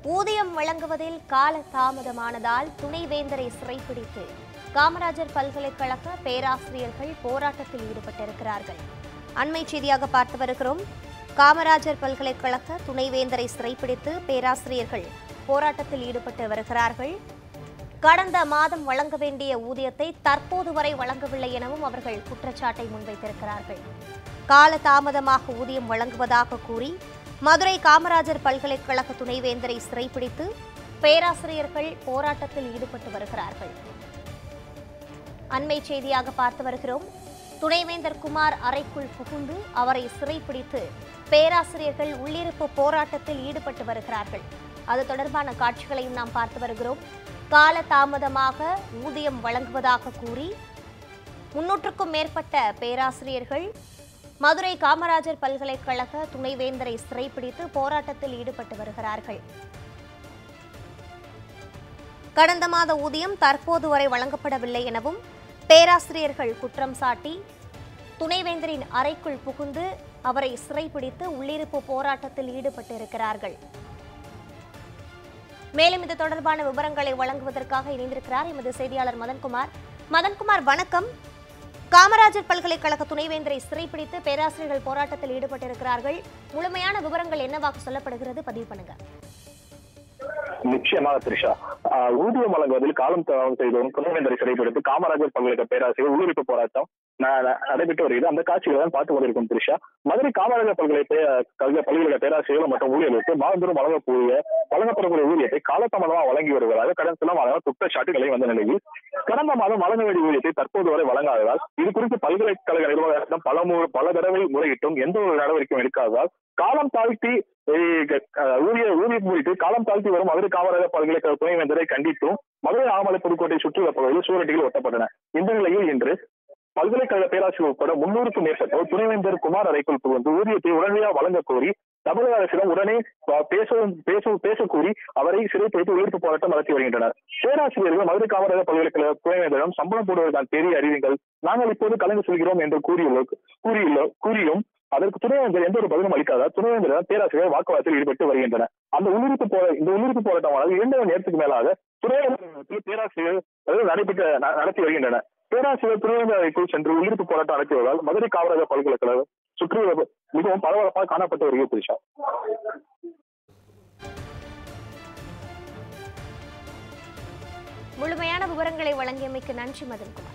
ஊதியம் வழங்குவதில் கால தாமதமானதால் துணைவேந்தரை சிறைப்பிடித்து காமராஜர் பல்கலைக்கழக பேராசிரியர்கள் போராட்டத்தில் ஈடுபட்டிருக்கிறார்கள் அண்மை செய்தியாக பார்த்து வருகிறோம் காமராஜர் பல்கலைக்கழக துணைவேந்தரை சிறைப்பிடித்து பேராசிரியர்கள் போராட்டத்தில் ஈடுபட்டு வருகிறார்கள் கடந்த மாதம் வழங்க வேண்டிய ஊதியத்தை தற்போது வரை வழங்கவில்லை எனவும் அவர்கள் குற்றச்சாட்டை முன்வைத்திருக்கிறார்கள் கால தாமதமாக ஊதியம் வழங்குவதாக கூறி மதுரை காமராஜர் பல்கலைக்கழக துணைவேந்தரை சிறைப்பிடித்து பேராசிரியர்கள் போராட்டத்தில் ஈடுபட்டு வருகிறார்கள் அண்மை செய்தியாக பார்த்து வருகிறோம் துணைவேந்தர் குமார் அறைக்குள் புகுந்து அவரை சிறைப்பிடித்து பேராசிரியர்கள் உள்ளிருப்பு போராட்டத்தில் ஈடுபட்டு வருகிறார்கள் அது தொடர்பான காட்சிகளையும் நாம் பார்த்து வருகிறோம் கால தாமதமாக ஊதியம் வழங்குவதாக கூறி முன்னூற்றுக்கும் மேற்பட்ட பேராசிரியர்கள் மதுரை காமராஜர் பல்கலைக்கழக துணைவேந்தரை சிறைப்பிடித்து போராட்டத்தில் ஈடுபட்டு வருகிறார்கள் கடந்த மாத ஊதியம் தற்போது வரை வழங்கப்படவில்லை எனவும் பேராசிரியர்கள் குற்றம் சாட்டி துணைவேந்தரின் அறைக்குள் புகுந்து அவரை சிறைப்பிடித்து உள்ளிருப்பு போராட்டத்தில் ஈடுபட்டிருக்கிறார்கள் மேலும் இது தொடர்பான விவரங்களை வழங்குவதற்காக இணைந்திருக்கிறார் எமது செய்தியாளர் மதன்குமார் மதன்குமார் வணக்கம் காமராஜர் பல்கலைக்கழக துணைவேந்தரை சிறைப்பிடித்து பேராசிரியர்கள் போராட்டத்தில் ஈடுபட்டிருக்கிறார்கள் முழுமையான விவரங்கள் என்னவாக சொல்லப்படுகிறது பதிவு பண்ணுங்க நிச்சயமாக திரிஷா ஆஹ் ஊதியம் வழங்குவதில் காலம் தாமதம் செய்து வரும் துணைவேந்தரை சிறைப்பிடித்து காமராஜர் பல்கலைக்கழக பேராசிரியர் உள்ளிருப்பு போராட்டம் ந- ந- நடைபெற்று வருகிறது அந்த காட்சிகளை தான் பார்த்து கொண்டிருக்கும் திரிஷா மதுரை காமராஜர் பல்கலை பே- கல்வி பல்கலைக்கழக பேராசிரியர்கள் மற்றும் ஊழியர்களுக்கு மாதந்தோறும் வழங்கக்கூடிய வழங்கப்படக்கூடிய ஊதியத்தை காலதாமதமாக வழங்கி வருவதாக கடந்த சில மாதங்கள் குற்றச்சாட்டுகளை வந்த நிலையில் கடந்த மாதம் வழங்க வேண்டிய ஊதியத்தை தற்போது வரை வழங்காததால் இது குறித்து பல்கலைக்கழக நிர்வாகத்திடம் பல மு- பல தடவை முறையிட்டும் எந்த ஒரு நடவடிக்கையும் எடுக்காததால் காலம் தாழ்த்தி eh, அஹ், ஊதிய ஊதியம் குறித்து காலம் தாழ்த்தி வரும் மதுரை காமராஜர் பல்கலைக்கழக துணைவேந்தரை கண்டித்தும் மதுரை ஆமலை புதுக்கோட்டை சுற்றுலா பகுதியில் சுவரொட்டிகள் ஒட்டப்பட்டன இந்த நிலையில் இன்று பல்கலைக்கழக பேராசிரியர் உட்பட முன்னூறுக்கும் மேற்பட்டோர் துணைவேந்தர் குமார் அறைக்குள் புகுந்து ஊதியத்தை உடனடியாக வழங்க கோரி தமிழக அரசிடம் உடனே ப- பேசவும் பேச பேச கூறி அவரை சிறைப்பிடித்து உயிர்ப்பு போராட்டம் நடத்தி வருகின்றனர் பேராசிரியர்கள் மதுரை காமராஜர் பல்கலைக்கழக துணைவேந்தரிடம் சம்பளம் போடுவதற்கான தேதி அறிவிங்கள் நாங்கள் இப்போது கலந்து செல்கிறோம் என்று கூறியுள்ள கூறியுள்ள கூறியும் அதற்கு துணைவேந்தர் எந்த ஒரு பதிலும் அளிக்காத துணைவேந்தரிடம் பேராசிரியர் வாக்குவாதத்தில் ஈடுபட்டு வருகின்றனர் அந்த உள்ளிருப்பு போரா இந்த உள்ளிருப்பு போராட்டமானது இரண்டு மணி நேரத்துக்கு மேலாக துணைவேந்தர் பேராசிரியர் அதாவது நடைபெற்ற ந- நடத்தி வருகின்றனர் பேராசிரியர் துணைவேந்தர் அறைக்குள் சென்று உள்ளிருப்பு போராட்டம் நடத்தியதால் மதுரை காமராஜர் பல்கலைக்கழகம் சுற்றி மிகவும் பரபரப்பாக காணப்பட்டு வருகிறது திரிஷா முழுமையான விவரங்களை வழங்கியமைக்கு நன்றி மதன்குமார்